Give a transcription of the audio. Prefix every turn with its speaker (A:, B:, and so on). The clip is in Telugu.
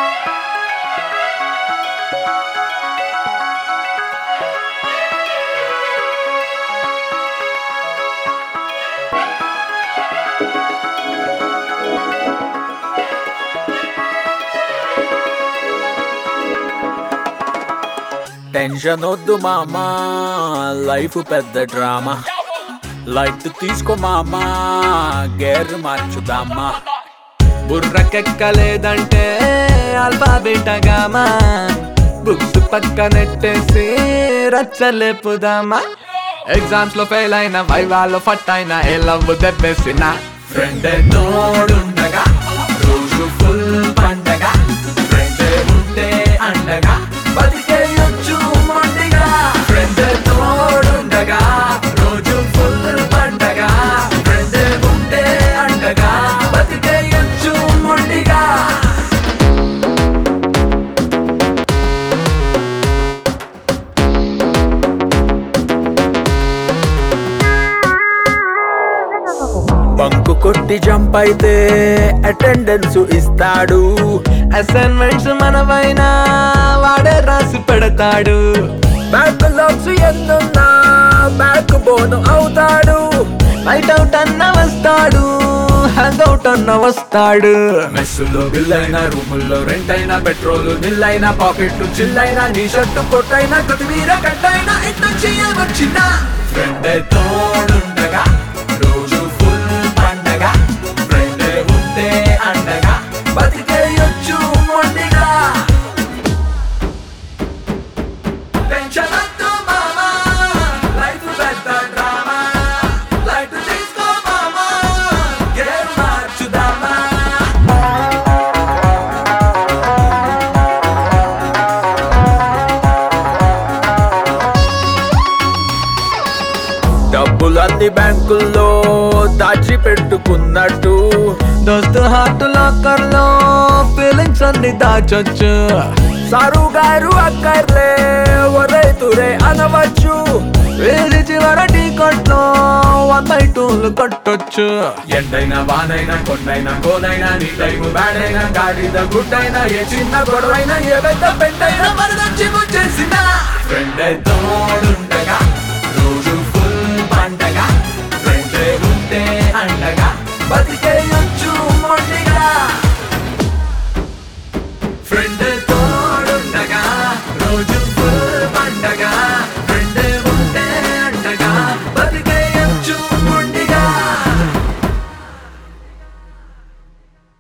A: టెన్షన్ వద్దు మామా లైఫ్ పెద్ద డ్రామా లైట్ తీసుకో మామా గేర్ మార్చుదామా
B: బుర్రకెక్కలేదంటే అల్ఫా బీటగామా బుక్స్ పక్కనెట్టేసి రచ్చలేపుదామా ఎగ్జామ్స్ లో ఫెయిల్ అయిన వైవాలో ఫట్ అయిన ఏ లవ్ దెబ్బేసిన
A: ఫ్రెండ్ తోడుండగా రోజు ఫుల్ పండగ ఫ్రెండ్ ఉంటే అండగా బతికేయొచ్చు మొండిగా ఫ్రెండ్ తోడుండగా రోజు ఫుల్ పండగ ఫ్రెండ్ ఉంటే అండగా బతికేయొచ్చు మొండిగా బంకు కొట్టి జంప్ అయితే అటెండెన్స్ ఇస్తాడు
B: అసైన్మెంట్స్ మనమైనా వాడే రాసి పెడతాడు
A: బ్యాక్ లాక్స్ ఎన్నున్నా బ్యాక్ బోను అవుతాడు
B: నైట్ అవుట్ అన్న వస్తాడు హ్యాంగ్ అవుట్ అన్న వస్తాడు
A: మెస్సులో బిల్ అయినా రూముల్లో రెంట్ అయినా పెట్రోల్ బిల్ అయినా పాకెట్ చిల్ అయినా నీ షర్టు కొట్టైనా కొత్తిమీర కట్టైనా ఎంత చేయవచ్చిన ఫ్రెండ్ తోడుండగా రోజు ఫుల్ పండగ ఫ్రెండ్ ఉంటే అండగా బతికేయొచ్చు మొండిగా టెన్షన్ వద్దు మామా లైఫ్ పెద్ద డ్రామా లైఫ్ తీసుకో మామా గేమ్ మార్చుదామా డబ్బులన్నీ బ్యాంకుల్లో దాచి పెట్టుకున్నట్టు
B: దోస్తు హార్ట్ లాకర్ లో ఫీలింగ్స్ అన్ని దాచొచ్చు
A: సారు గారు అక్కర్లే ఒరే తురే అనవచ్చు
B: వేది చివర టీ కొట్లో వన్ బై టూలు కొట్టొచ్చు
A: ఎండైనా వానైనా కొండైనా కోనైనా నీ టైము బ్యాడ్ అయినా గాడిద గుడ్డైనా ఏ చిన్న గొడవైనా ఏ పెద్ద పెద్దైనా మరదొచ్చి ముచ్చేసిన ఫ్రెండ్ తోడుండగా రోజు ఫుల్ పండగ ఫ్రెండ్ ఉంటే అండగా బతికే